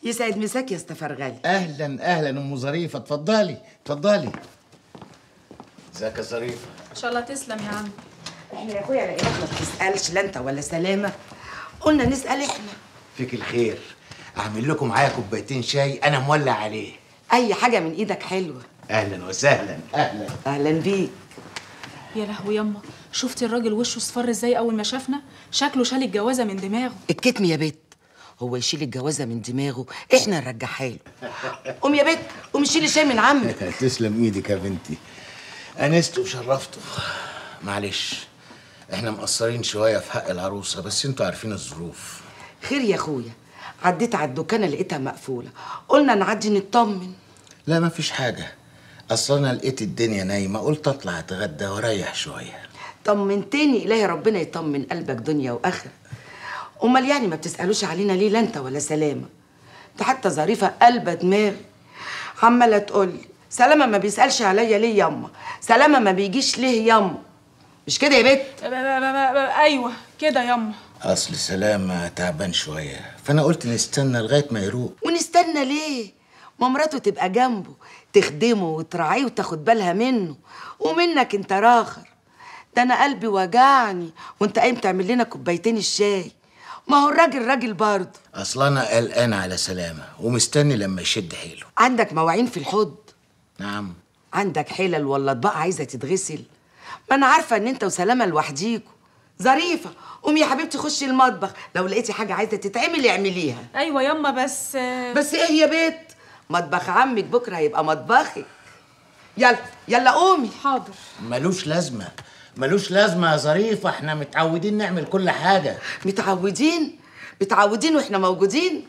يسعد مساك يا استفرغالي اهلا اهلا ام ظريفه اتفضلي اتفضلي ازيك يا ظريفه ان شاء الله تسلم يا عم احنا يا اخويا لقيناك ما بتسالش لا انت ولا سلامه قلنا نسال احنا فيك الخير اعمل لكم معايا كوبايتين شاي انا مولع عليه اي حاجه من ايدك حلوه اهلا وسهلا اهلا اهلا بيك يا لهوي يما شفتي الراجل وشه اصفر ازاي اول ما شافنا شكله شال الجوازه من دماغه الكتم يا بت هو يشيل الجوازه من دماغه احنا نرجعها له قوم يا بت قوم شيلي شاي من عمك تسلم ايدك يا بنتي انست وشرفته معلش احنا مقصرين شويه في حق العروسه بس انتوا عارفين الظروف خير يا اخويا عديت على الدكانه لقيتها مقفوله قلنا نعدي نطمن لا ما فيش حاجه اصل انا لقيت الدنيا نايمه قلت اطلع اتغدى واريح شويه طمنتني الهي ربنا يطمن قلبك دنيا واخره امال يعني ما بتسالوش علينا ليه لا انت ولا سلامه ده حتى ظريفه قلبه دماغي عماله تقول لي سلامه ما بيسالش عليا ليه ياما سلامه ما بيجيش ليه ياما مش كده يا بت ب- ب- ب- ب- ايوه كده يما اصل سلامة تعبان شويه فانا قلت نستنى لغايه ما يروق ونستنى ليه ما مراته تبقى جنبه تخدمه وتراعيه وتاخد بالها منه ومنك انت راخر ده انا قلبي وجعني وانت قايم تعمل لنا كوبايتين الشاي ما هو الراجل راجل برضه اصل انا قلقان على سلامه ومستني لما يشد حيله عندك مواعين في الحوض نعم عندك حلل ولا اطباق عايزه تتغسل ما انا عارفه ان انت وسلامه لوحديكوا ظريفه قومي يا حبيبتي خشي المطبخ لو لقيتي حاجه عايزه تتعمل اعمليها ايوه يما بس بس ايه يا بيت مطبخ عمك بكره هيبقى مطبخك يلا يلا قومي حاضر ملوش لازمه ملوش لازمه يا ظريفه احنا متعودين نعمل كل حاجه متعودين متعودين واحنا موجودين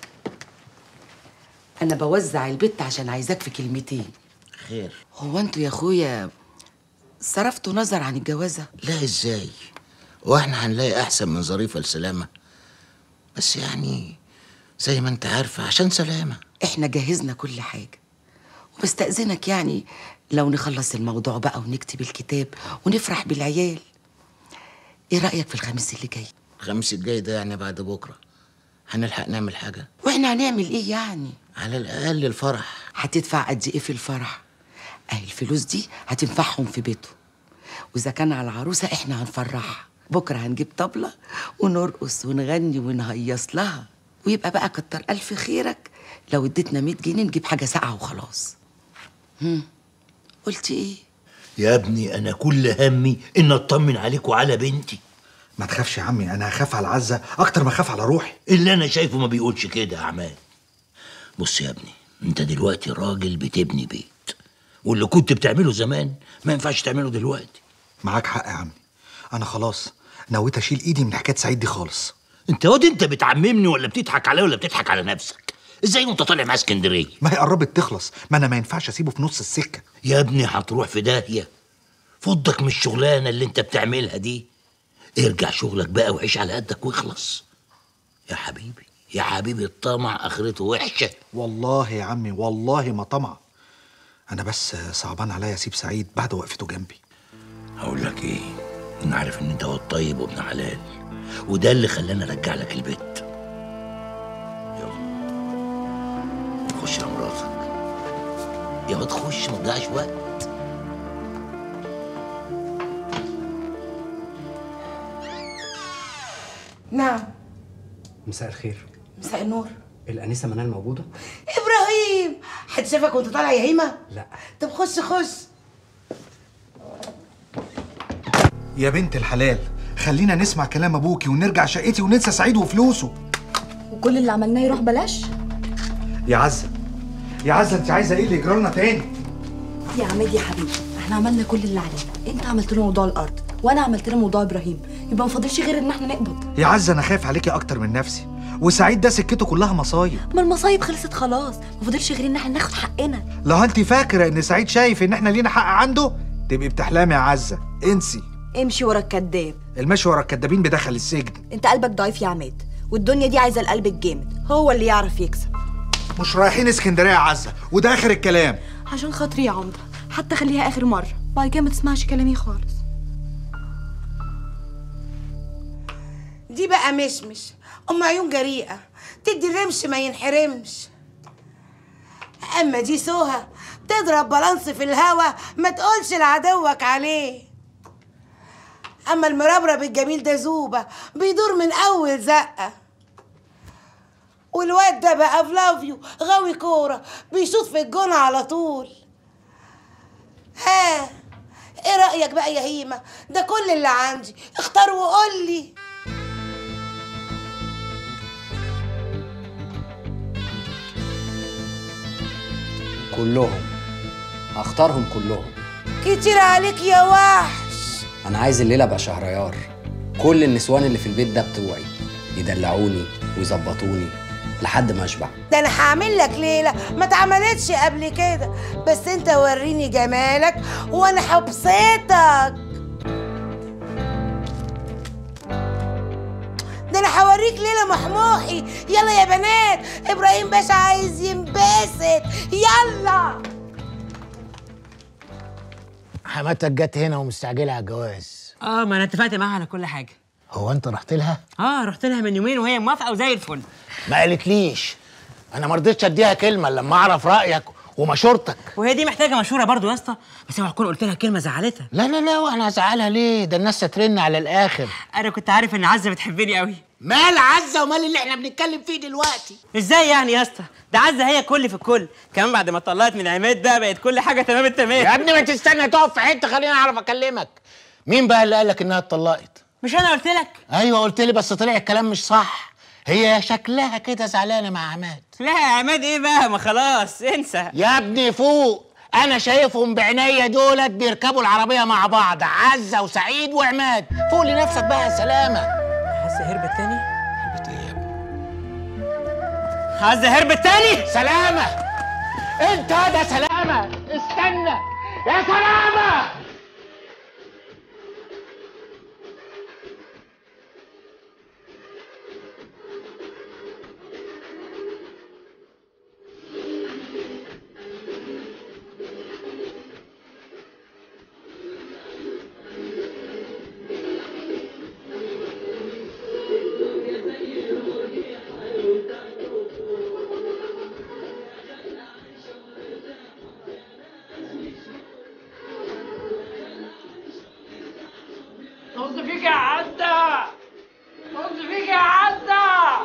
انا بوزع البت عشان عايزاك في كلمتين خير هو انتوا يا اخويا صرفتوا نظر عن الجوازه لا ازاي واحنا هنلاقي احسن من ظريفه لسلامه بس يعني زي ما انت عارفه عشان سلامه احنا جهزنا كل حاجه وبستأذنك يعني لو نخلص الموضوع بقى ونكتب الكتاب ونفرح بالعيال ايه رأيك في الخميس اللي جاي الخميس الجاي ده يعني بعد بكره هنلحق نعمل حاجه واحنا هنعمل ايه يعني على الاقل الفرح هتدفع قد ايه في الفرح اهي الفلوس دي هتنفعهم في بيتهم واذا كان على العروسه احنا هنفرحها بكره هنجيب طبله ونرقص ونغني ونهيص لها ويبقى بقى كتر الف خيرك لو اديتنا 100 جنيه نجيب حاجه ساقعه وخلاص هم قلت ايه يا ابني انا كل همي ان اطمن عليك وعلى بنتي ما تخافش يا عمي انا هخاف على عزه اكتر ما اخاف على روحي اللي انا شايفه ما بيقولش كده يا عماد بص يا ابني انت دلوقتي راجل بتبني بيت واللي كنت بتعمله زمان ما ينفعش تعمله دلوقتي معاك حق يا عمي انا خلاص نويت اشيل ايدي من حكايه سعيد دي خالص انت واد انت بتعممني ولا بتضحك عليا ولا بتضحك على نفسك ازاي وانت طالع مع اسكندريه ما هي قربت تخلص ما انا ما ينفعش اسيبه في نص السكه يا ابني هتروح في داهيه فضك من الشغلانه اللي انت بتعملها دي ارجع شغلك بقى وعيش على قدك واخلص يا حبيبي يا حبيبي الطمع اخرته وحشه والله يا عمي والله ما طمع انا بس صعبان عليا اسيب سعيد بعد وقفته جنبي هقول لك ايه انا عارف ان انت واد طيب وابن حلال وده اللي خلاني ارجع لك البيت يلا خش يا مراتك يا واد خش ما تضيعش وقت نعم مساء الخير مساء النور الأنسة منال موجودة؟ ابراهيم حد شافك وانت طالع يا هيمه لا طب خش خش يا بنت الحلال خلينا نسمع كلام ابوكي ونرجع شقتي وننسى سعيد وفلوسه وكل اللي عملناه يروح بلاش يا عزه يا عزه انت عايزه ايه اللي يجرى لنا تاني يا عماد يا حبيبي احنا عملنا كل اللي علينا انت عملت له موضوع الارض وانا عملت له موضوع ابراهيم يبقى ما فاضلش غير ان احنا نقبض يا عزه انا خايف عليكي اكتر من نفسي وسعيد ده سكته كلها مصايب ما المصايب خلصت خلاص ما فاضلش غير ان احنا ناخد حقنا لو انت فاكره ان سعيد شايف ان احنا لينا حق عنده تبقي بتحلمي يا عزه انسي امشي ورا الكداب المشي ورا الكدابين بدخل السجن انت قلبك ضعيف يا عماد والدنيا دي عايزه القلب الجامد هو اللي يعرف يكسب مش رايحين اسكندريه يا عزه وده اخر الكلام عشان خاطري يا عمده حتى خليها اخر مره بعد كده ما تسمعش كلامي خالص دي بقى مشمش ام عيون جريئه تدي الرمش ما ينحرمش اما دي سوها تضرب بالانس في الهوا ما تقولش لعدوك عليه اما المربرب الجميل ده زوبه بيدور من اول زقه والواد ده بقى فلافيو غاوي كوره بيشوط في الجون على طول ها ايه رايك بقى يا هيمه ده كل اللي عندي اختار وقول لي كلهم هختارهم كلهم كتير عليك يا وحش انا عايز الليله ابقى شهريار كل النسوان اللي في البيت ده بتوعي يدلعوني ويظبطوني لحد ما اشبع ده انا هعمل لك ليله ما اتعملتش قبل كده بس انت وريني جمالك وانا هبسطك ده انا هوريك ليله محموحي يلا يا بنات ابراهيم باشا عايز ينبسط يلا حماتك جت هنا ومستعجله على الجواز اه ما انا اتفقت معاها على كل حاجه هو انت رحت لها اه رحت لها من يومين وهي موافقه وزي الفل ما قالتليش انا ما رضيتش اديها كلمه إلا لما اعرف رايك ومشورتك وهي دي محتاجه مشوره برضو يا اسطى بس اوعى تكون قلت لها كلمه زعلتها لا لا لا وانا هزعلها ليه ده الناس ترن على الاخر انا كنت عارف ان عزه بتحبني قوي مال عزه ومال اللي احنا بنتكلم فيه دلوقتي ازاي يعني يا اسطى ده عزه هي كل في الكل كمان بعد ما اتطلقت من عماد بقى بقت كل حاجه تمام التمام يا ابني ما تستنى تقف في حته خليني اعرف اكلمك مين بقى اللي قالك انها اتطلقت مش انا قلت لك ايوه قلت لي بس طلع الكلام مش صح هي شكلها كده زعلانه مع عماد لا يا عماد ايه بقى ما خلاص انسى يا ابني فوق انا شايفهم بعينيا دولت بيركبوا العربيه مع بعض عزه وسعيد وعماد فوق لنفسك بقى يا سلامه عزه هربت تاني هربت ايه يا ابني عزه هربت تاني سلامه انت ده سلامه استنى يا سلامه طز فيك يا عزه طز فيك يا عزه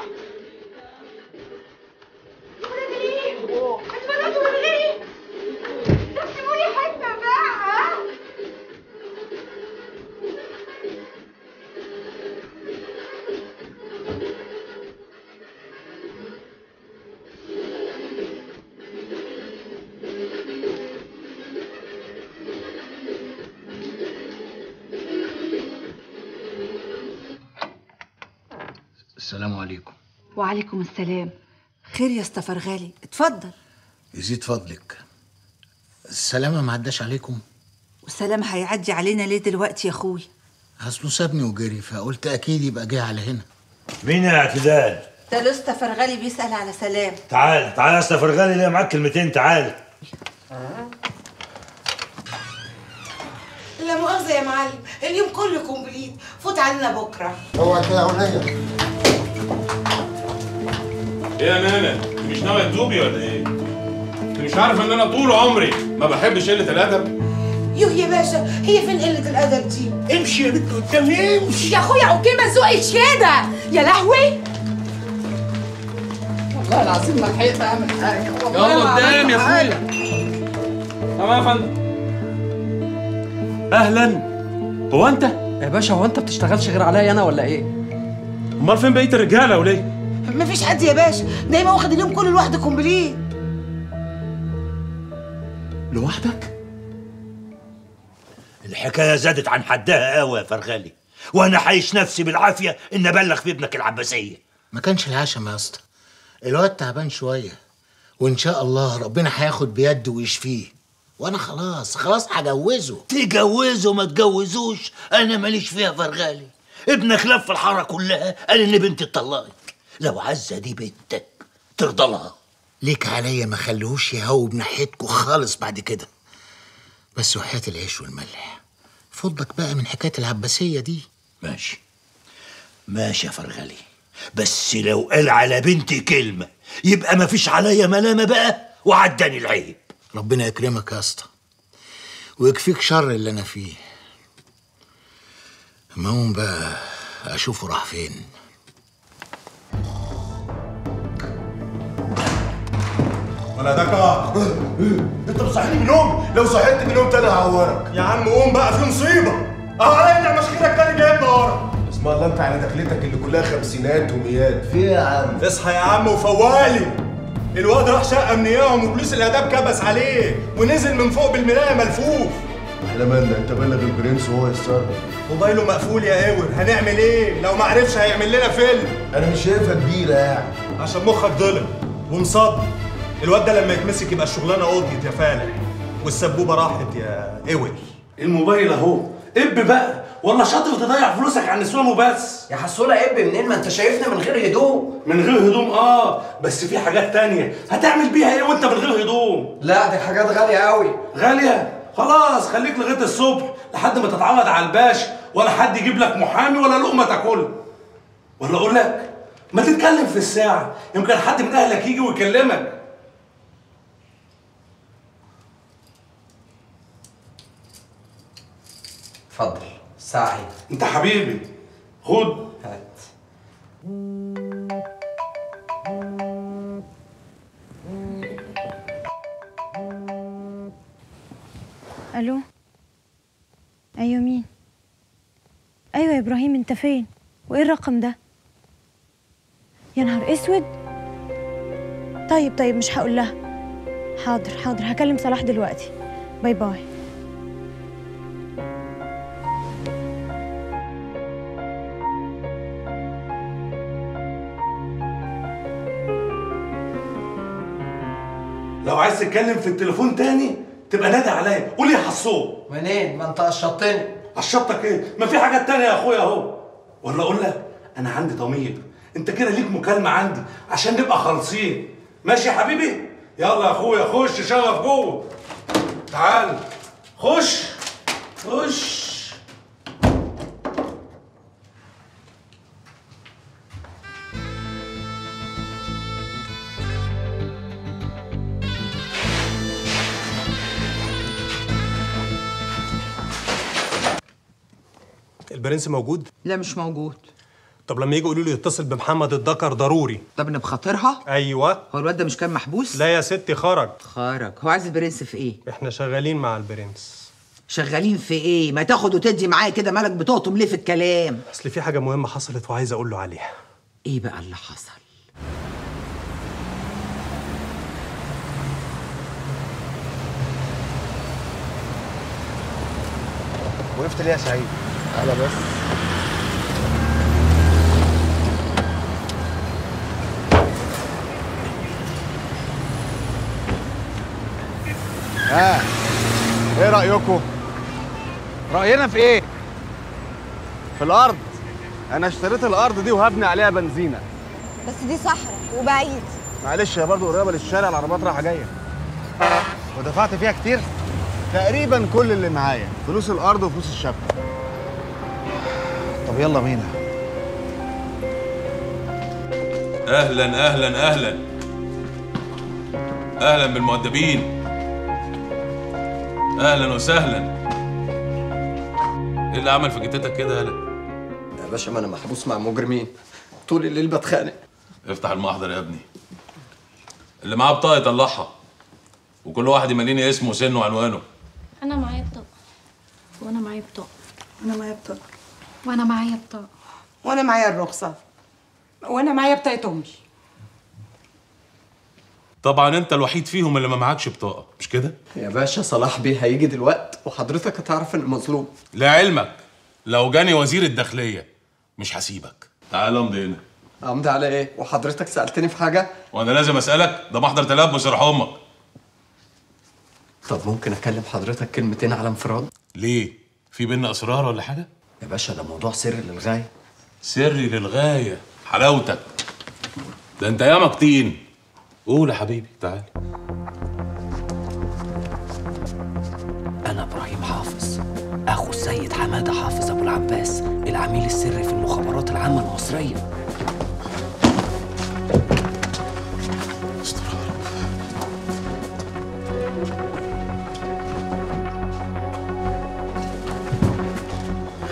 السلام عليكم وعليكم السلام خير يا اسطى فرغالي اتفضل يزيد فضلك السلامه ما عداش عليكم والسلام هيعدي علينا ليه دلوقتي يا اخوي اصله سابني وجري فقلت اكيد يبقى جه على هنا مين يا اعتدال؟ ده الاسطى فرغالي بيسأل على سلام تعال تعال يا اسطى فرغالي ليه معاك كلمتين تعال لا مؤاخذه يا معلم اليوم كله كومبليت فوت علينا بكره اوعى كده يا ولية ايه يا نانا انت مش ناوي تدوبي ولا ايه انت مش عارف ان انا طول عمري ما بحبش قله الادب يوه يا باشا هي فين قله الادب دي امشي يا بنت قدامي امشي يا اخويا اوكي ما تزقش كده يا لهوي والله العظيم ما لحقت اعمل حاجه والله يلا ما قدام عملت يا حاجة. اخويا تمام يا فندم اهلا هو انت يا باشا هو انت بتشتغلش غير عليا انا ولا ايه؟ امال فين بقيه الرجاله وليه مفيش حد يا باشا دايما واخد اليوم كله لوحده كومبليت لوحدك الحكايه زادت عن حدها قوي يا فرغالي وانا حايش نفسي بالعافيه ان ابلغ في ابنك العباسيه ما كانش العشم يا اسطى الواد تعبان شويه وان شاء الله ربنا هياخد بيده ويشفيه وانا خلاص خلاص هجوزه تجوزه ما تجوزوش انا ماليش فيها فرغالي ابنك لف الحاره كلها قال ان بنتي اتطلقت لو عزه دي بنتك ترضى لها ليك عليا ما خليهوش يهوب ناحيتكوا خالص بعد كده بس وحياة العيش والملح فضك بقى من حكاية العباسية دي ماشي ماشي يا فرغلي بس لو قال على بنتي كلمة يبقى مفيش عليا ملامة بقى وعداني العيب ربنا يكرمك يا اسطى ويكفيك شر اللي انا فيه اما اقوم بقى اشوفه راح فين ولا ده كار انت بتصحيني من النوم لو صحيت من النوم تاني هعورك يا عم قوم بقى في مصيبه اهو عليا مشكلتك تاني جايبنا ورا اسم الله انت على دخلتك اللي كلها خمسينات وميات في ايه يا عم اصحى يا عم وفوالي الواد راح شقه من اياهم وبوليس الاداب كبس عليه ونزل من فوق بالمرايه ملفوف احنا مالنا انت بلغ البرنس وهو يتصرف موبايله مقفول يا قاور هنعمل ايه لو ما عرفش هيعمل لنا فيلم انا مش شايفها كبيره يعني عشان مخك ضلم ومصدق الواد ده لما يتمسك يبقى الشغلانه قضيت يا فالح والسبوبه راحت يا قول الموبايل اهو اب بقى ولا شاطر تضيع فلوسك على النسوان وبس يا حسوله اب منين ما انت شايفنا من غير هدوم من غير هدوم اه بس في حاجات تانية هتعمل بيها ايه وانت من غير هدوم لا دي حاجات غاليه قوي غالية خلاص خليك لغايه الصبح لحد ما تتعود على الباش ولا حد يجيب لك محامي ولا لقمه تاكلها ولا اقول لك ما تتكلم في الساعه يمكن حد من اهلك يجي ويكلمك اتفضل ساعي انت حبيبي خد هات الو ايوه مين ايوه يا ابراهيم انت فين وايه الرقم ده يا نهار اسود طيب طيب مش هقول لها حاضر حاضر هكلم صلاح دلوقتي باي باي لو عايز تتكلم في التليفون تاني تبقى نادي عليا قول يا حصوب منين ما انت قشطتني قشطتك ايه ما في حاجات تانية يا اخويا اهو ولا اقول لك انا عندي ضمير انت كده ليك مكالمه عندي عشان نبقى خالصين ماشي يا حبيبي يلا يا اخويا خش شغف جوه تعال خش خش البرنس موجود لا مش موجود طب لما يجوا يقولوا لي اتصل بمحمد الدكر ضروري طب انا بخاطرها ايوه هو الواد ده مش كان محبوس لا يا ستي خرج خرج هو عايز البرنس في ايه احنا شغالين مع البرنس شغالين في ايه ما تاخد وتدي معايا كده مالك بتقطم ليه في الكلام اصل في حاجه مهمه حصلت وعايز اقول له عليها ايه بقى اللي حصل وقفت ليه يا سعيد تعالى بس ها ايه رايكم راينا في ايه في الارض انا اشتريت الارض دي وهبني عليها بنزينه بس دي صحراء وبعيد معلش هي برضه قريبه للشارع العربيات رايحه جايه ودفعت فيها كتير تقريبا كل اللي معايا فلوس الارض وفلوس الشبكه طب يلا بينا اهلا اهلا اهلا اهلا بالمؤدبين اهلا وسهلا ايه اللي عمل في جتتك كده يالا يا باشا ما انا محبوس مع مجرمين طول الليل بتخانق افتح المحضر يا ابني اللي معاه بطاقه يطلعها وكل واحد يمليني اسمه وسنه وعنوانه انا معايا بطاقه وانا معايا بطاقه انا معايا بطاقه وانا معايا بطاقه وانا معايا الرخصه وانا معايا بطاقه امي طبعا انت الوحيد فيهم اللي ما معكش بطاقه مش كده يا باشا صلاح بيه هيجي دلوقت وحضرتك هتعرف انه مظلوم لعلمك لو جاني وزير الداخليه مش هسيبك تعال امضي هنا امضي على ايه وحضرتك سالتني في حاجه وانا لازم اسالك ده محضر تلبس يروح امك طب ممكن اكلم حضرتك كلمتين على انفراد ليه في بينا اسرار ولا حاجه يا باشا ده موضوع سري للغايه سري للغايه حلاوتك ده انت ياما كتين قول يا حبيبي تعال أنا إبراهيم حافظ أخو السيد حمادة حافظ أبو العباس العميل السري في المخابرات العامة المصرية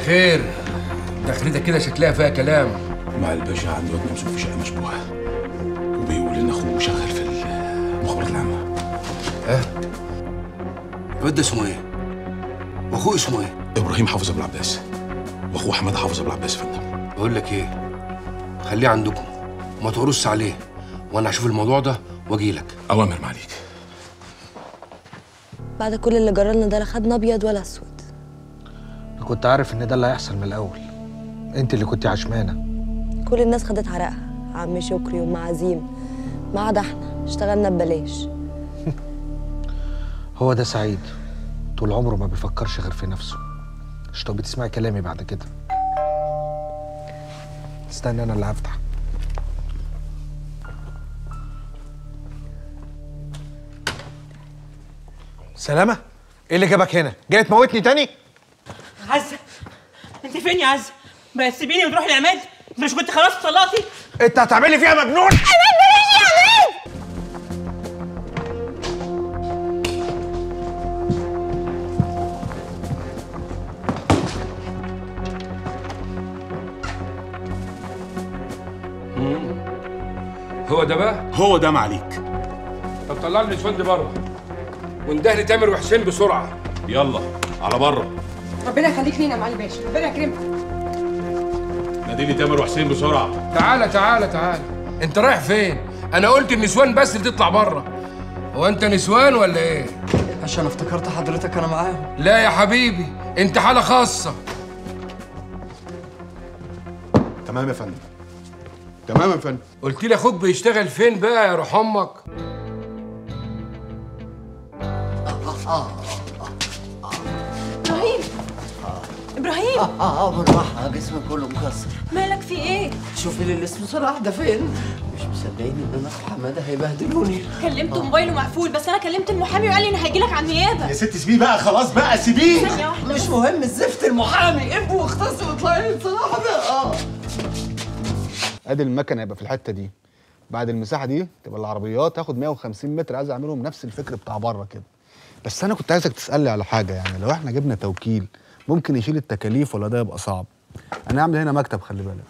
خير دخلتك كده شكلها فيها كلام مع الباشا عنده واد ممسوك في شقه مشبوهه وبيقول ان اخوه شغال في المخابرات العامه ها الواد ده اسمه ايه؟ واخوه اسمه ايه؟ ابراهيم حافظ ابو العباس واخوه حماده حافظ ابو العباس يا فندم بقول لك ايه خليه عندكم وما تقرصش عليه وانا هشوف الموضوع ده واجي لك اوامر معاليك بعد كل اللي جرالنا ده لا خدنا ابيض ولا اسود كنت عارف ان ده اللي هيحصل من الاول انت اللي كنت عشمانه كل الناس خدت حرقها عم شكري وام عزيم ما عدا احنا اشتغلنا ببلاش هو ده سعيد طول عمره ما بيفكرش غير في نفسه مش طب بتسمعي كلامي بعد كده استنى انا اللي هفتح سلامة ايه اللي جابك هنا جاي تموتني تاني عزه انت فين يا عزه بقى تسيبيني وتروحي لعماد انت مش كنت خلاص طلقتي انت هتعملي فيها مجنون هو ده بقى هو ده معاليك طب طلع لي النسوان دي بره وانده لي تامر وحسين بسرعه يلا على بره ربنا يخليك لينا يا معالي باشا ربنا يكرمك نادي لي تامر وحسين بسرعه تعالى تعالى تعالى انت رايح فين انا قلت النسوان بس اللي تطلع بره هو انت نسوان ولا ايه عشان افتكرت حضرتك انا معاهم لا يا حبيبي انت حاله خاصه تمام يا فندم تمام يا فندم قلت لي اخوك بيشتغل فين بقى يا روح امك ابراهيم ابراهيم اه بالراحه جسمي كله مكسر مالك في ايه شوفي لي الاسم صلاح ده فين مش مصدقين ان انا وحماده هيبهدلوني كلمته موبايله مقفول بس انا كلمت المحامي وقال لي ان هيجي لك على النيابه يا ست سيبيه بقى خلاص بقى سيبيه ثانيه واحده مش مهم الزفت المحامي ابو واختص واطلعي لي صلاح ده اه ادي المكنه يبقى في الحته دي بعد المساحه دي تبقى العربيات تاخد 150 متر عايز اعملهم نفس الفكر بتاع بره كده بس انا كنت عايزك تسالني على حاجه يعني لو احنا جبنا توكيل ممكن يشيل التكاليف ولا ده يبقى صعب انا هعمل هنا مكتب خلي بالك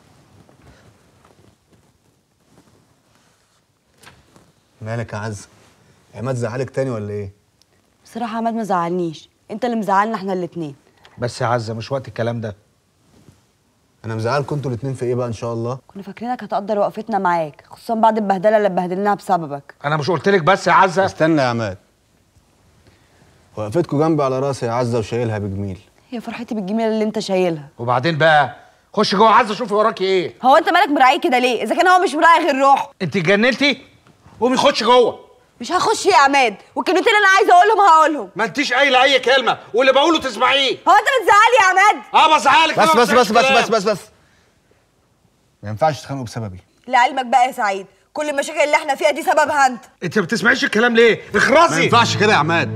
مالك يا عز عماد زعلك تاني ولا ايه بصراحه عماد ما زعلنيش انت اللي مزعلنا احنا الاتنين بس يا عزه مش وقت الكلام ده انا مزعلكم انتوا الاتنين في ايه بقى ان شاء الله كنا فاكرينك هتقدر وقفتنا معاك خصوصا بعد البهدله اللي اتبهدلناها بسببك انا مش قلت لك بس يا عزه استنى يا عماد وقفتكم جنبي على راسي يا عزه وشايلها بجميل هي فرحتي بالجميله اللي انت شايلها وبعدين بقى خش جوه عزه شوفي وراكي ايه هو انت مالك مراعي كده ليه اذا كان هو مش مراعي غير روحه انت اتجننتي قومي خش جوه مش هخش يا عماد والكلمتين اللي انا عايزه اقولهم هقولهم ما انتيش قايله اي كلمه واللي بقوله تسمعيه هو انت بتزعلي يا عماد اه بزعلك بس ما بس بسمعش بس بس كلام. بس بس بس ما ينفعش تتخانقوا بسببي لعلمك بقى يا سعيد كل المشاكل اللي احنا فيها دي سببها انت انت ما بتسمعيش الكلام ليه ما اخرسي ينفعش كده يا عماد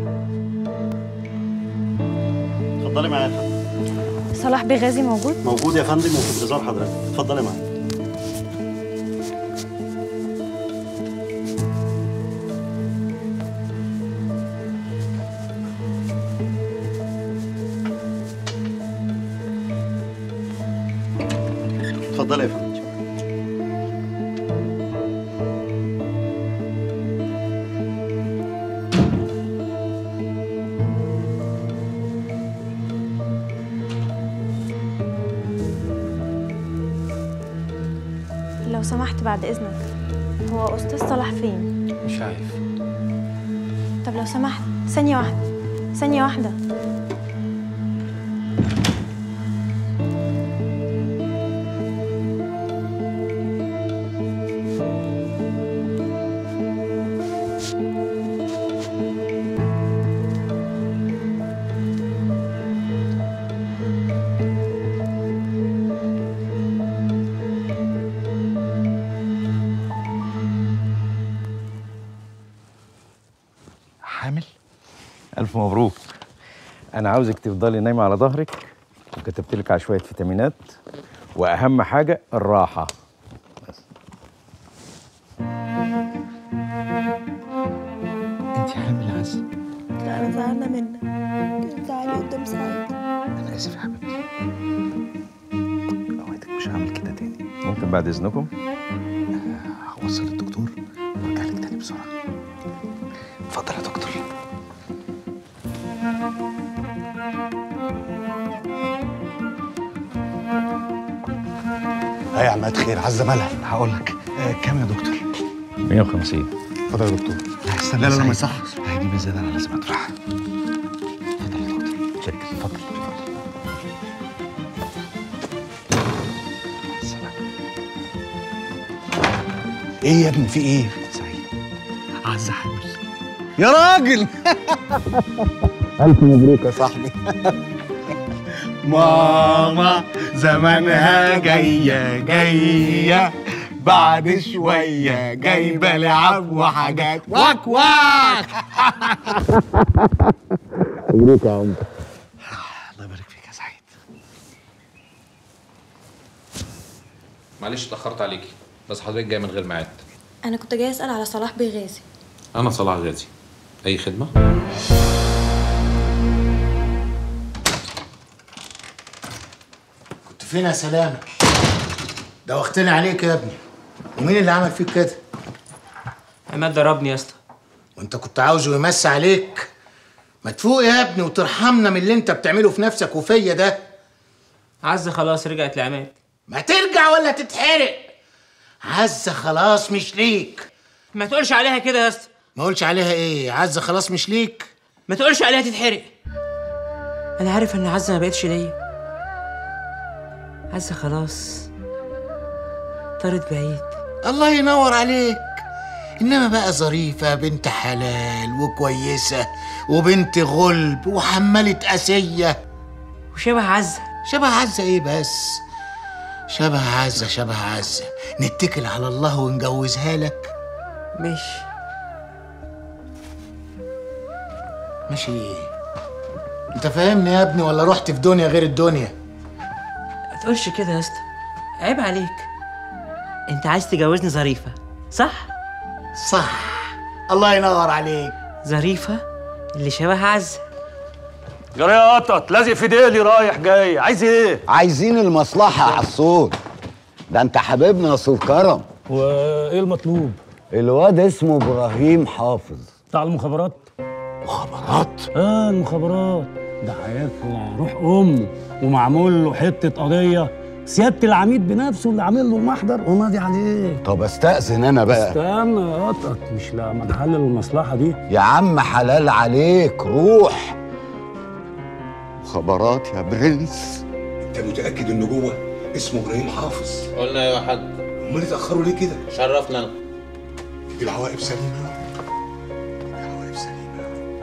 اتفضلي معايا يا فندم صلاح بغازي موجود موجود يا فندم وفي انتظار حضرتك اتفضلي معايا اتفضلي يا فندم لو سمحت بعد اذنك هو استاذ صلاح فين مش عارف طب لو سمحت ثانيه واحده ثانيه واحده حامل ألف مبروك أنا عاوزك تفضلي نايمة على ظهرك وكتبت لك على شوية فيتامينات وأهم حاجة الراحة انت حامل يا عزه لا انا زعلانه منك كنت زعلي قدام سعيد انا اسف يا حبيبتي اوعدك مش هعمل كده تاني ممكن بعد اذنكم هوصل الدكتور وارجع لك تاني بسرعه اتفضل يا دكتور ها يا عماد خير عزه مالها هقول لك آه كام يا دكتور 150 اتفضل يا دكتور استنى لا، لا، لا، ما يصحش هي دي بزياده انا لازم ادفعها اتفضل يا دكتور شكرا اتفضل ايه يا ابني في ايه؟ سعيد عزه حامل يا راجل الف مبروك يا صاحبي ماما زمانها جايه جايه بعد شويه جايبه لعب وحاجات واك واك مبروك يا عمده الله يبارك فيك يا سعيد معلش اتاخرت عليكي بس حضرتك جاي من غير ميعاد انا كنت جاي اسال على صلاح بيه غازي انا صلاح غازي اي خدمه كنت فين يا سلامة؟ دوختني عليك يا ابني ومين اللي عمل فيك كده؟ عماد ضربني يا اسطى وانت كنت عاوزه يمسي عليك؟ ما تفوق يا ابني وترحمنا من اللي انت بتعمله في نفسك وفيا ده عزة خلاص رجعت لعماد ما ترجع ولا تتحرق عزة خلاص مش ليك ما تقولش عليها كده يا اسطى ما اقولش عليها ايه عزة خلاص مش ليك ما تقولش عليها تتحرق انا عارف ان عزة ما بقتش ليا عزة خلاص طارت بعيد الله ينور عليك انما بقى ظريفة بنت حلال وكويسة وبنت غلب وحمالة أسية وشبه عزة شبه عزة ايه بس شبه عزة شبه عزة نتكل على الله ونجوزها لك ماشي ماشي ايه انت فاهمني يا ابني ولا رحت في دنيا غير الدنيا ما تقولش كده يا اسطى عيب عليك انت عايز تجوزني ظريفة صح صح الله ينور عليك ظريفة اللي شبه عزة جري يا قطط لازق في ديلي رايح جاي عايز ايه؟ عايزين المصلحة يا عصور ده انت حبيبنا يا سور كرم وايه المطلوب؟ الواد اسمه ابراهيم حافظ بتاع المخابرات مخابرات؟ اه المخابرات ده هيطلع روح امه ومعمول له حته قضيه سياده العميد بنفسه اللي عامل له المحضر وماضي عليه طب استأذن انا بقى استنى يا قطط مش لما نحلل المصلحه دي يا عم حلال عليك روح مخابرات يا برنس انت متاكد انه جوه اسمه ابراهيم حافظ قلنا يا حاج امال اتاخروا ليه كده شرفنا انا العواقب سليمه العواقب سليمه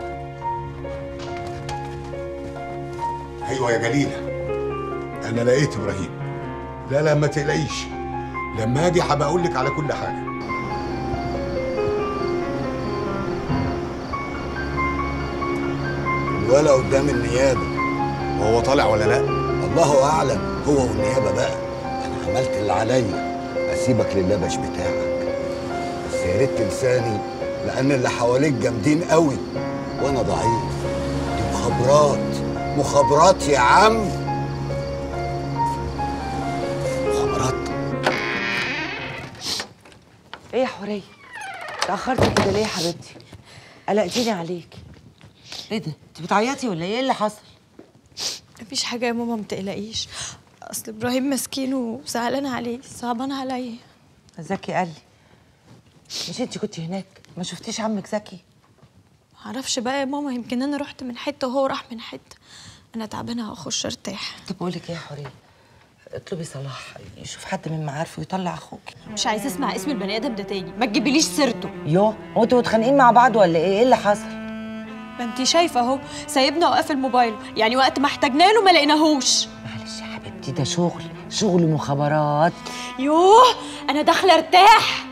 ايوه يا جليله انا لقيت ابراهيم لا لا ما تقلقيش لما اجي هبقى اقول لك على كل حاجه الولا قدام النيابة وهو طالع ولا لا الله أعلم هو والنيابة بقى أنا عملت اللي عليا أسيبك للبش بتاعك بس يا ريت تنساني لأن اللي حواليك جامدين قوي وأنا ضعيف دي مخابرات مخابرات يا عم مخابرات ايه يا حوريه اتاخرتي كده ليه يا حبيبتي قلقتيني عليكي ايه ده انت بتعيطي ولا ايه إيه اللي حصل مفيش حاجة يا ماما متقلقيش أصل إبراهيم مسكين وزعلان عليه صعبان عليا زكي قال لي مش انت كنت هناك ما شفتيش عمك زكي معرفش بقى يا ماما يمكن أنا رحت من حتة وهو راح من حتة أنا تعبانة هخش أرتاح طب بقول لك ايه يا حوريه اطلبي صلاح يشوف حد من معارفه يطلع اخوك مش عايزة أسمع اسم البني آدم ده تاني ما تجيبليش سيرته يوه هو انتوا متخانقين مع بعض ولا ايه ايه اللي حصل ما انت شايفة أهو سايبنا وقافل موبايله يعني وقت ما احتاجنا له ما لقيناهوش دي ده شغل شغل مخابرات يوه أنا داخلة أرتاح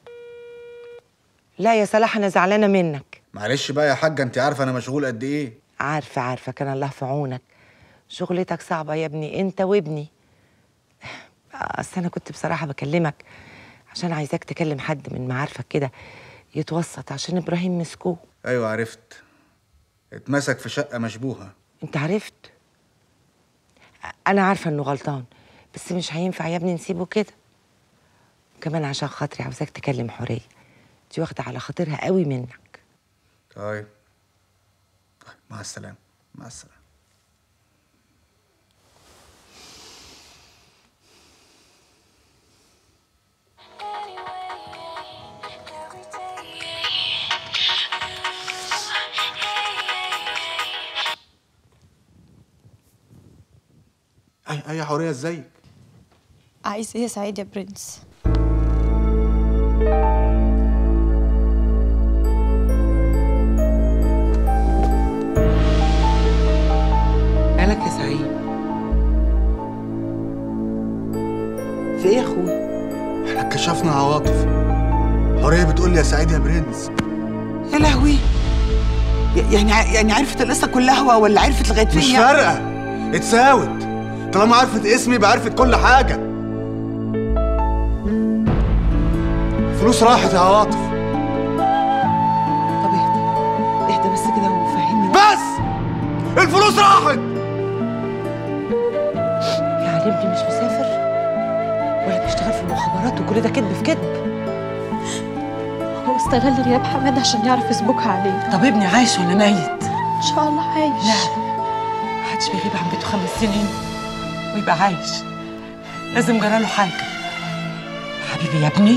لا يا صلاح انا زعلانه منك معلش بقى يا حاجه انت عارفه انا مشغول قد ايه عارفة عارفة كان الله في عونك شغلتك صعبة يا ابني انت وابني اصل انا كنت بصراحة بكلمك عشان عايزاك تكلم حد من معارفك كده يتوسط عشان ابراهيم مسكوه ايوه عرفت اتمسك في شقه مشبوهه انت عرفت انا عارفة انه غلطان بس مش هينفع يا ابني نسيبه كده كمان عشان خاطري عاوزاك تكلم حورية دي واخدة على خاطرها قوي منك طيب طيب، مع السلامه مع السلامه اي اي حوريه ازيك عايز ايه يا سعيد يا برنس مالك يا سعيد في ايه يا اخويا احنا اتكشفنا عواطف حوريه بتقول لي يا سعيد يا برنس يا لهوي ي- يعني ع- يعني عرفت القصه كلها ولا عرفت لغايه فين مش يعني؟ فارقه اتساوت طالما عرفت اسمي يبقى عرفت كل حاجه فلوس راحت يا عواطف طب اهدى اهدى بس كده وفهمني بس الفلوس راحت يعني ابني مش مسافر ولا بيشتغل في المخابرات وكل ده كذب في كذب هو استغل غياب حماد عشان يعرف يسبقها عليه طب ابني عايش ولا ميت ان شاء الله عايش لا محدش بيغيب عن بيته خمس سنين ويبقى عايش لازم جراله حاجه حبيبي يا ابني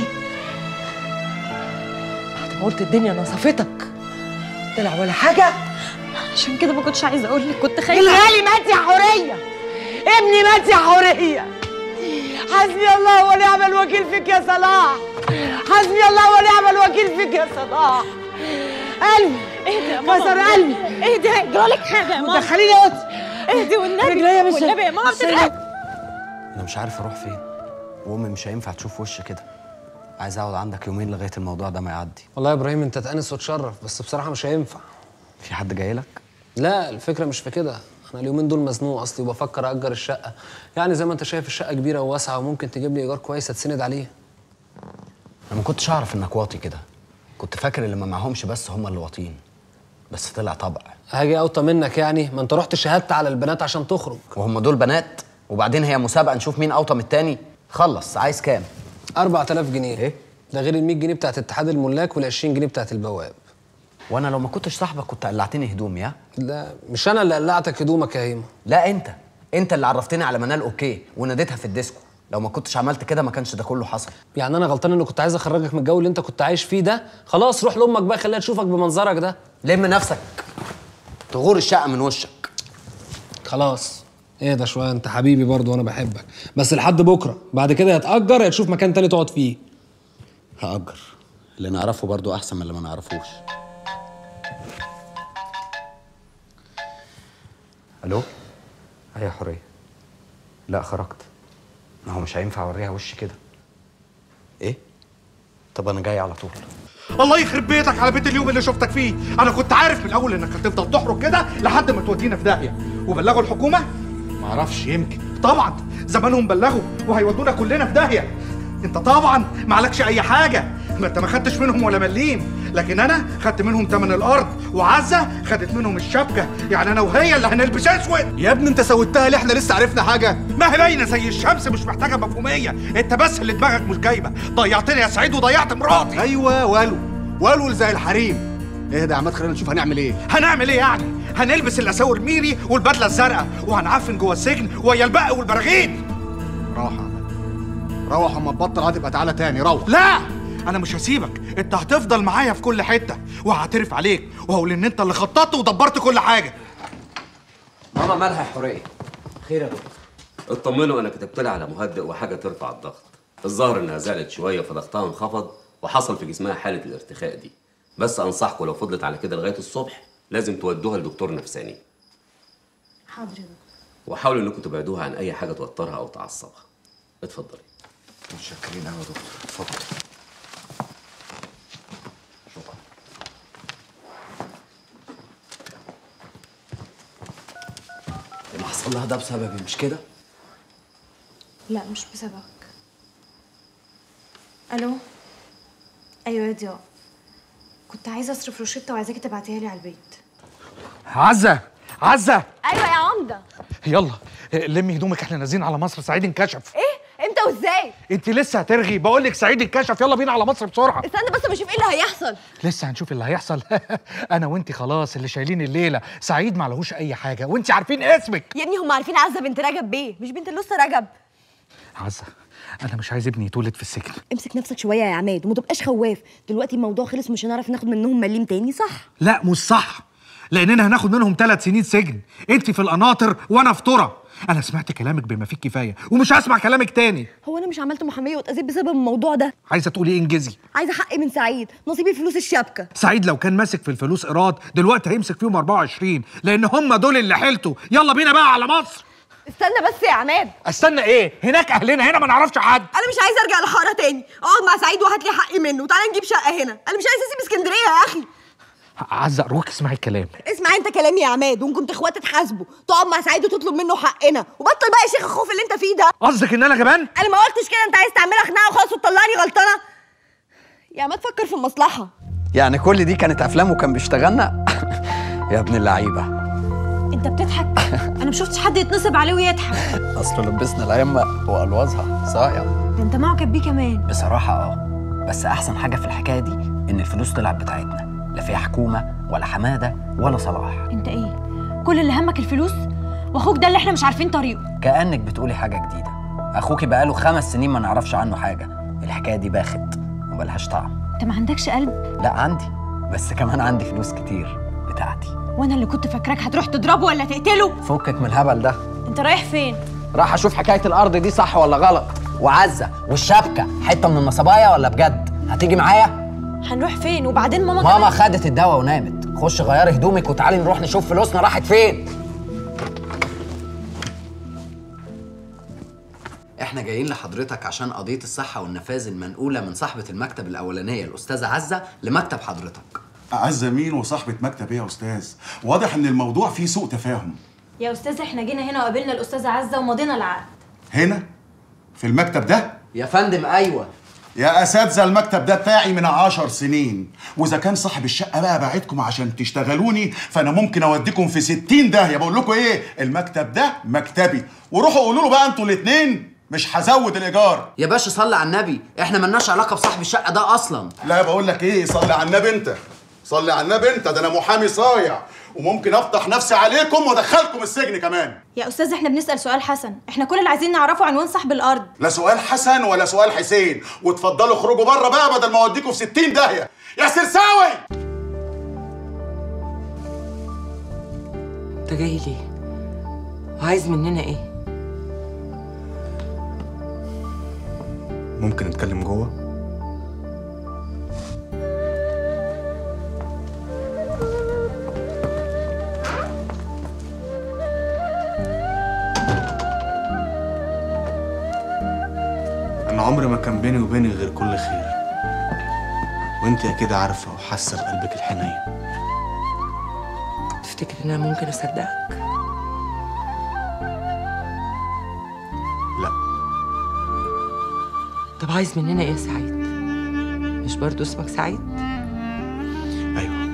بعد ما قلت الدنيا نصفتك طلع ولا حاجه عشان كده ما كنتش عايزه اقول لك كنت خايفه الغالي مات يا حوريه ابني مات يا حوريه حسبي الله ونعم الوكيل فيك يا صلاح حسبي الله ونعم الوكيل فيك يا صلاح قلبي اهدي يا ماما كسر قلبي اهدي هيجرالك حاجه يا ماما دخليني اوضتي اهدي والنبي رجليا مش والنبي يا ماما بتتعب انا مش عارف اروح فين وامي مش هينفع تشوف وشي كده عايز اقعد عندك يومين لغايه الموضوع ده ما يعدي والله يا ابراهيم انت تأنس وتشرف بس بصراحه مش هينفع في حد جاي لك لا الفكره مش في كده انا اليومين دول مزنوق اصلي وبفكر اجر الشقه يعني زي ما انت شايف الشقه كبيره وواسعه وممكن تجيب لي ايجار كويس اتسند عليه انا ما كنتش اعرف انك واطي كده كنت فاكر اللي ما معهمش بس هم اللي واطيين بس طلع طبع هاجي اوطى منك يعني ما انت رحت شهدت على البنات عشان تخرج وهم دول بنات وبعدين هي مسابقه نشوف مين اوطى من التاني خلص عايز كام 4000 جنيه ايه ده غير ال 100 جنيه بتاعت اتحاد الملاك وال 20 جنيه بتاعت البواب وانا لو ما كنتش صاحبك كنت قلعتني هدومي يا لا مش انا اللي قلعتك هدومك يا هيما لا انت انت اللي عرفتني على منال اوكي وناديتها في الديسكو لو ما كنتش عملت كده ما كانش ده كله حصل يعني انا غلطان اني كنت عايز اخرجك من الجو اللي انت كنت عايش فيه ده خلاص روح لامك بقى خليها تشوفك بمنظرك ده لم نفسك تغور الشقه من وشك خلاص ايه ده شويه انت حبيبي برضو وانا بحبك بس لحد بكره بعد كده يا تاجر يا تشوف مكان تاني تقعد فيه هأجر اللي نعرفه برضو احسن من اللي ما نعرفوش الو هيا حريه لا خرجت ما هو مش هينفع اوريها وشي كده ايه طب انا جاي على طول الله يخرب بيتك على بيت اليوم اللي شفتك فيه انا كنت عارف من الاول انك هتفضل تحرق كده لحد ما تودينا في داهيه وبلغوا الحكومه ما اعرفش يمكن طبعا زمانهم بلغوا وهيودونا كلنا في داهيه انت طبعا معلكش اي حاجه ما انت ما خدتش منهم ولا مليم لكن انا خدت منهم تمن الارض وعزه خدت منهم الشبكه يعني انا وهي اللي هنلبس اسود يا ابني انت سويتها ليه احنا لسه عرفنا حاجه ما هي باينه زي الشمس مش محتاجه مفهوميه انت بس اللي دماغك مش جايبه ضيعتني يا سعيد وضيعت مراتي ايوه والو والو زي الحريم اهدى يا عماد خلينا نشوف هنعمل ايه هنعمل ايه يعني هنلبس الاساور ميري والبدله الزرقاء وهنعفن جوه السجن ويا البق والبراغيث روح يا عماد روح اما تبطل هتبقى تعالى تاني روح لا انا مش هسيبك انت هتفضل معايا في كل حته وهعترف عليك وهقول ان انت اللي خططت ودبرت كل حاجه ماما مالها حريه خير يا دكتور اطمنوا انا كتبت لها على مهدئ وحاجه ترفع الضغط الظاهر انها زعلت شويه فضغطها انخفض وحصل في جسمها حاله الارتخاء دي بس انصحكم لو فضلت على كده لغايه الصبح لازم تودوها لدكتور نفساني حاضر يا دكتور وحاولوا انكم تبعدوها عن اي حاجه توترها او تعصبها اتفضلي متشكرين قوي يا دكتور اتفضل حصل لها ده بسببي مش كده؟ لا مش بسببك الو ايوه يا ضياء كنت عايزه اصرف روشته وعايزاكي تبعتيها لي على البيت عزة عزة ايوه يا عمده يلا لمي هدومك احنا نازلين على مصر سعيد انكشف ايه امتى وازاي انت لسه هترغي بقول لك سعيد انكشف يلا بينا على مصر بسرعه استنى بس ما اشوف ايه اللي هيحصل لسه هنشوف اللي هيحصل انا وانت خلاص اللي شايلين الليله سعيد ما لهوش اي حاجه وانت عارفين اسمك يا ابني هم عارفين عزه بنت رجب بيه مش بنت لسه رجب عزة انا مش عايز ابني يتولد في السجن امسك نفسك شويه يا عماد وما تبقاش خواف دلوقتي الموضوع خلص مش هنعرف ناخد منهم مليم تاني صح لا مش صح لاننا هناخد منهم ثلاث سنين سجن انت في القناطر وانا في ترى انا سمعت كلامك بما فيه كفايه ومش هسمع كلامك تاني هو انا مش عملت محاميه واتاذيت بسبب الموضوع ده عايزه تقولي ايه انجزي عايزه حقي من سعيد نصيبي فلوس الشبكه سعيد لو كان ماسك في الفلوس ايراد دلوقتي هيمسك فيهم 24 لان هم دول اللي حيلته يلا بينا بقى على مصر استنى بس يا عماد استنى ايه هناك اهلنا هنا ما نعرفش حد انا مش عايزه ارجع لحاره تاني اقعد مع سعيد وهات لي حقي منه وتعالى نجيب شقه هنا انا مش عايزه اسيب اسكندريه يا اخي عزة اروك اسمعي الكلام اسمع انت كلامي يا عماد وان كنت اخوات تحاسبوا تقعد مع سعيد وتطلب منه حقنا وبطل بقى يا شيخ الخوف اللي انت فيه ده قصدك ان انا جبان انا ما قلتش كده انت عايز تعملها خناقه وخلاص وتطلعني غلطانه يا عماد فكر في المصلحه يعني كل دي كانت افلام وكان بيشتغلنا يا ابن اللعيبه انت بتضحك انا ما شفتش حد يتنصب عليه ويضحك اصل لبسنا الائمه والوازها صايع ده انت معجب بيه كمان بصراحه اه بس احسن حاجه في الحكايه دي ان الفلوس طلعت بتاعتنا لا فيها حكومه ولا حماده ولا صلاح انت ايه كل اللي همك الفلوس واخوك ده اللي احنا مش عارفين طريقه كانك بتقولي حاجه جديده اخوكي بقاله خمس سنين ما نعرفش عنه حاجه الحكايه دي باخت وملهاش طعم انت ما عندكش قلب لا عندي بس كمان عندي فلوس كتير بتاعتي وانا اللي كنت فاكراك هتروح تضربه ولا تقتله فكك من الهبل ده انت رايح فين راح اشوف حكايه الارض دي صح ولا غلط وعزه والشبكه حته من النصبايه ولا بجد هتيجي معايا هنروح فين وبعدين ماما ماما كمان- خدت الدواء ونامت خش غيري هدومك وتعالي نروح نشوف فلوسنا راحت فين احنا جايين لحضرتك عشان قضيه الصحه والنفاذ المنقوله من صاحبه المكتب الاولانيه الاستاذه عزه لمكتب حضرتك أعز مين وصاحبة مكتب ايه يا أستاذ؟ واضح إن الموضوع فيه سوء تفاهم. يا استاذ احنا جينا هنا وقابلنا الاستاذه عزه ومضينا العقد هنا؟ في المكتب ده؟ يا فندم أيوه يا أساتذة المكتب ده بتاعي من عشر سنين وإذا كان صاحب الشقة بقى باعتكم عشان تشتغلوني فأنا ممكن أوديكم في ستين داهية بقول لكم إيه المكتب ده مكتبي وروحوا قولوا له بقى أنتوا الاتنين مش هزود الإيجار يا باشا صلي على النبي احنا ملناش علاقه بصاحب الشقه ده اصلا لا بقول لك إيه صلي على النبي أنت صلي على النبي أنت ده أنا محامي صايع وممكن أفضح نفسي عليكم وأدخلكم السجن كمان يا استاذ احنا بنسال سؤال حسن احنا كل اللي عايزين نعرفه عنوان صاحب الارض لا سؤال حسن ولا سؤال حسين وتفضلوا اخرجوا بره بقى بدل ما اوديكم في 60 داهيه يا سرساوي انت جاي ليه وعايز مننا ايه ممكن نتكلم جوه انا عمري ما كان بيني وبينك غير كل خير وانت اكيد عارفه وحاسه بقلبك الحنين تفتكر ان انا ممكن اصدقك لا طب عايز مننا ايه يا سعيد مش برضو اسمك سعيد ايوه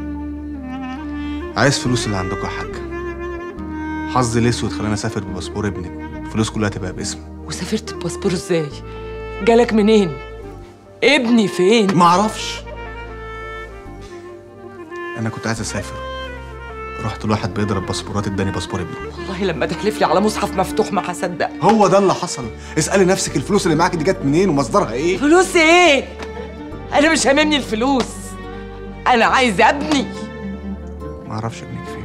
عايز فلوس اللي عندكم يا حاج حظي الاسود خلاني اسافر بباسبور ابنك الفلوس كلها تبقى باسمي وسافرت بباسبور ازاي جالك منين ابني فين معرفش انا كنت عايز اسافر رحت لواحد بيضرب باسبورات اداني باسبور ابني والله لما تحلف لي على مصحف مفتوح ما هصدق هو ده اللي حصل اسالي نفسك الفلوس اللي معاك دي جت منين ومصدرها ايه فلوس ايه انا مش هاممني الفلوس انا عايز ابني معرفش ابنك فين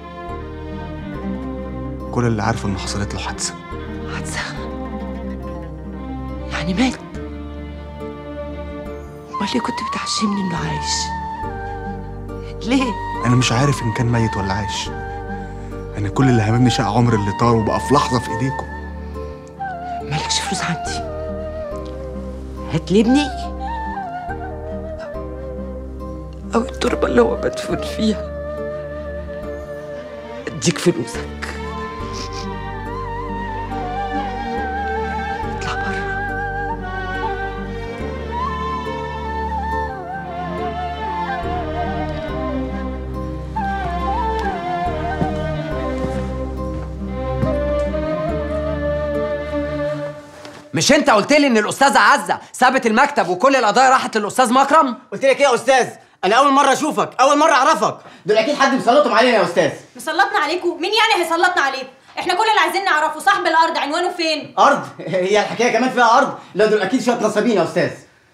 كل اللي عارفه ان حصلت له حادثه حادثه يعني مات امال ليه كنت بتعشمني انه عايش ليه انا مش عارف ان كان ميت ولا عايش انا كل اللي هاممني شقى عمر اللي طار وبقى في لحظه في ايديكم مالكش فلوس عندي هات لي ابني او التربه اللي هو مدفون فيها اديك فلوسك مش انت قلت لي ان الاستاذه عزه سابت المكتب وكل القضايا راحت للاستاذ مكرم قلت لك ايه يا استاذ انا اول مره اشوفك اول مره اعرفك دول اكيد حد مسلطهم علينا يا استاذ مسلطنا عليكم مين يعني هيسلطنا عليكم احنا كل اللي عايزين نعرفه صاحب الارض عنوانه فين ارض هي الحكايه كمان فيها ارض لا دول اكيد شويه نصابين يا استاذ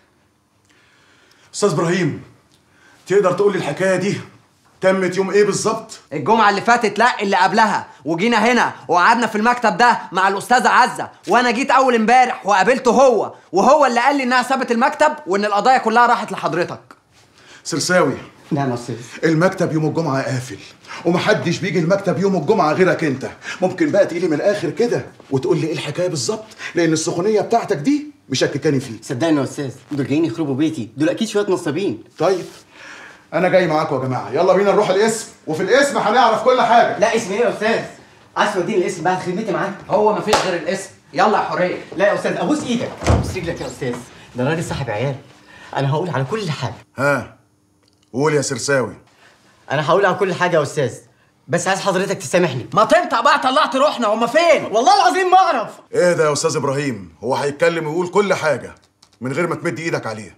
استاذ ابراهيم تقدر تقول لي الحكايه دي تمت يوم ايه بالظبط الجمعة اللي فاتت لا اللي قبلها وجينا هنا وقعدنا في المكتب ده مع الأستاذة عزة وأنا جيت أول امبارح وقابلته هو وهو اللي قال لي إنها سابت المكتب وإن القضايا كلها راحت لحضرتك سرساوي نعم يا استاذ المكتب يوم الجمعه قافل ومحدش بيجي المكتب يوم الجمعه غيرك انت ممكن بقى تيجي من الاخر كده وتقول لي ايه الحكايه بالظبط لان السخونيه بتاعتك دي مشككاني فيه صدقني يا استاذ دول جايين يخربوا بيتي دول اكيد شويه نصابين طيب انا جاي معاكم يا جماعه يلا بينا نروح القسم وفي القسم هنعرف كل حاجه لا اسم ايه يا استاذ عايز توديني الاسم بعد خدمتي معاك هو مفيش غير الاسم يلا يا حريه لا يا استاذ ابوس ايدك ابوس رجلك يا استاذ ده راجل صاحب عيال انا هقول على كل حاجه ها قول يا سرساوي انا هقول على كل حاجه يا استاذ بس عايز حضرتك تسامحني ما تنطق بقى طلعت روحنا هما فين والله العظيم ما اعرف ايه ده يا استاذ ابراهيم هو هيتكلم ويقول كل حاجه من غير ما تمد ايدك عليه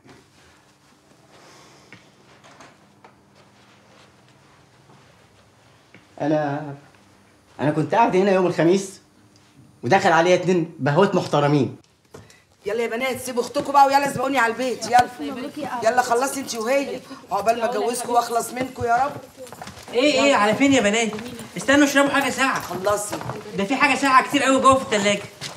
انا انا كنت قاعد هنا يوم الخميس ودخل عليا اتنين بهوات محترمين يلا يا بنات سيبوا اختكم بقى ويلا اسبقوني على البيت يلا يلا خلصي انت وهي عقبال ما اتجوزكم واخلص منكم يا رب ايه ايه على فين يا بنات استنوا اشربوا حاجه ساعه خلصي ده في حاجه ساعه كتير قوي جوه في التلاجة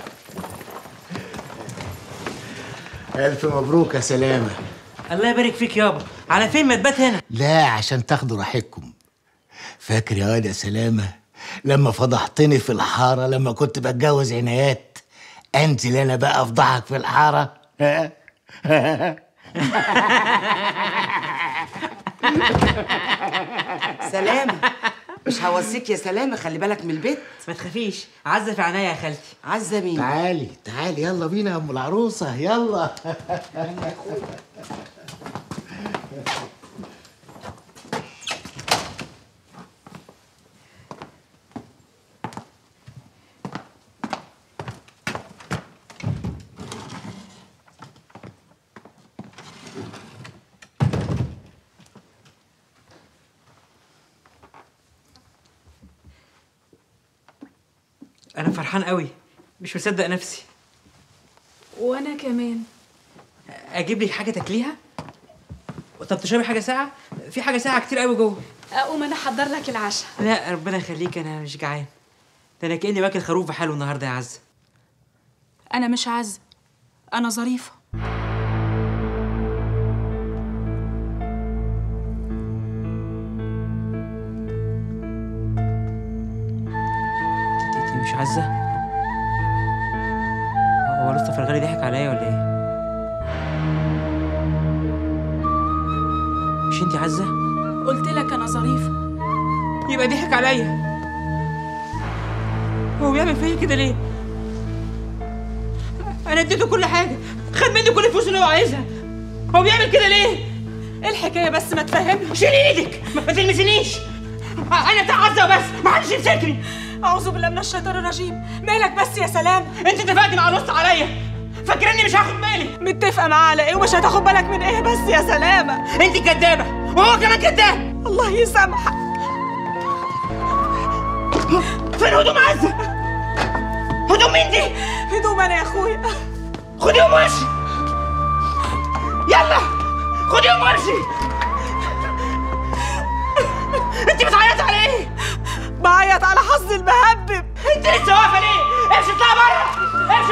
الف مبروك يا سلامه الله يبارك فيك يابا على فين ما تبات هنا لا عشان تاخدوا راحتكم فاكر يا واد يا سلامه لما فضحتني في الحاره لما كنت بتجوز عنايات انزل انا بقى افضحك في الحاره سلامة مش هوصيك يا سلامة خلي بالك من البيت ما تخافيش عزة في عينيا يا خالتي عزة مين؟ تعالي تعالي يلا بينا يا ام العروسه يلا انا فرحان قوي مش مصدق نفسي وانا كمان اجيب لك حاجه تاكليها طب تشربي حاجه ساعه في حاجه ساعه كتير قوي جوه اقوم انا احضر لك العشاء لا ربنا يخليك انا مش جعان ده انا كاني واكل خروف بحاله النهارده يا عزه انا مش عزة انا ظريفة انت مش عزه هو لسه فرغالي ضحك عليا ولا ايه مش انت عزه قلت لك انا ظريفة يبقى ضحك عليا هو بيعمل فيا كده ليه انا اديته كل حاجه خد مني كل الفلوس اللي هو عايزها هو بيعمل كده ليه ايه الحكاية بس ما تفهمني شيلي ايدك ما ما تلمسنيش انا تعزه بس ما حدش يمسكني اعوذ بالله من الشيطان الرجيم مالك بس يا سلام انت اتفقت مع الوسط عليا فاكرني مش هاخد بالي متفقة معاه على ايه ومش هتاخد بالك من ايه بس يا سلامة انت كدابه وهو كمان كداب الله يسامحك فين هدوم عزه هدوم مين دي هدوم انا يا اخويا خديهم وامشي يلا خديهم وامشي انت بتعيطي على ايه بعيط على حظي المهبب انت لسه واقفه ليه امشي اطلع بره امشي